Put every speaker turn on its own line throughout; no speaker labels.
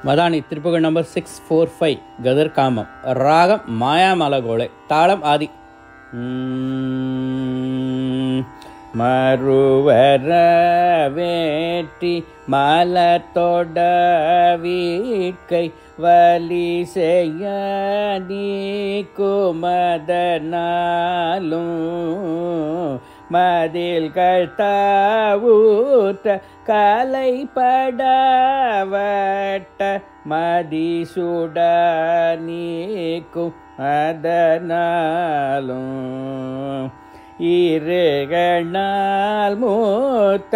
Madani Thiruppugazh number six four five கதர் காமம் ராகம் மாயாமலகோளை தாளம் ஆதி உம், மறுவர வேட்டி மலத்தொட வீட்கை வலி செய்ய நீக்குமதனாலும் மதில்கள் தாவூற்ற கலைப்படவட்ட மதிசுட நீக்கும் அதனாலும் இருகணால் மூத்த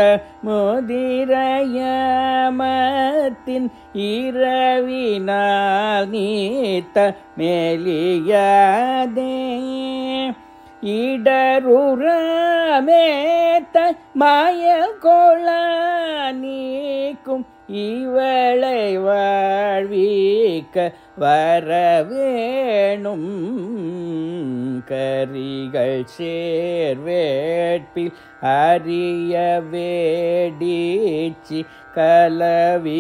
முதிரையமத்தின் இரவினால் நீத்த மேலியாதே இடருறமேத்த மாயல் கொள்ள நீக்கும் இவளை வாழ்விக்க வரவேணும் கரிகள் சேர்வேட்பில் அரிய வேடிச்சி கலவி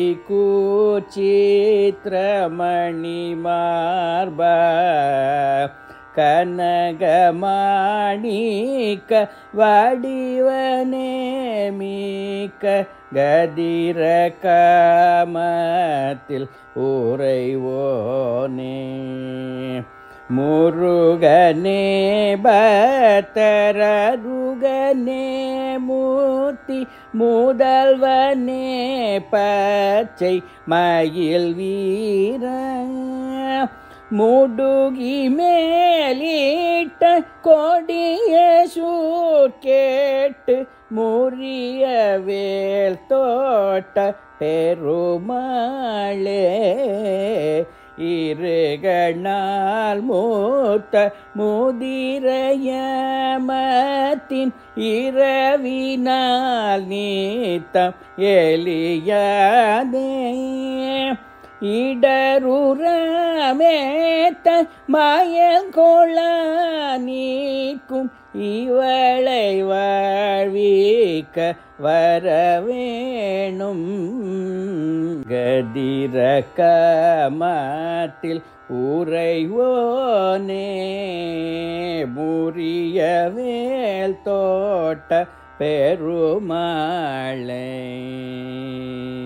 கூச்சித்திரமணி மார்பா கனகமாணிக்க வடிவனேமிக்க கதிர காமத்தில் உறைவோனே முருகனே பத்தரருகனே மூர்த்தி முதல்வனே பச்சை மயில் வீர முடுகி மேலிட்ட கொடிய சூட்கேட்டு முறிய வேல் தோட்ட பெருமாளே இருகணால் மூத்த முதிரையமத்தின் இரவினால் நீத்தம் எலியாதே இடருறமேத்த மாயங்கொள்ள நீக்கும் இவளை வாழ்விக்க வரவேணும் கதிர கமத்தில் உறைவோனே முறிய வேல் தோட்ட பெருமாளை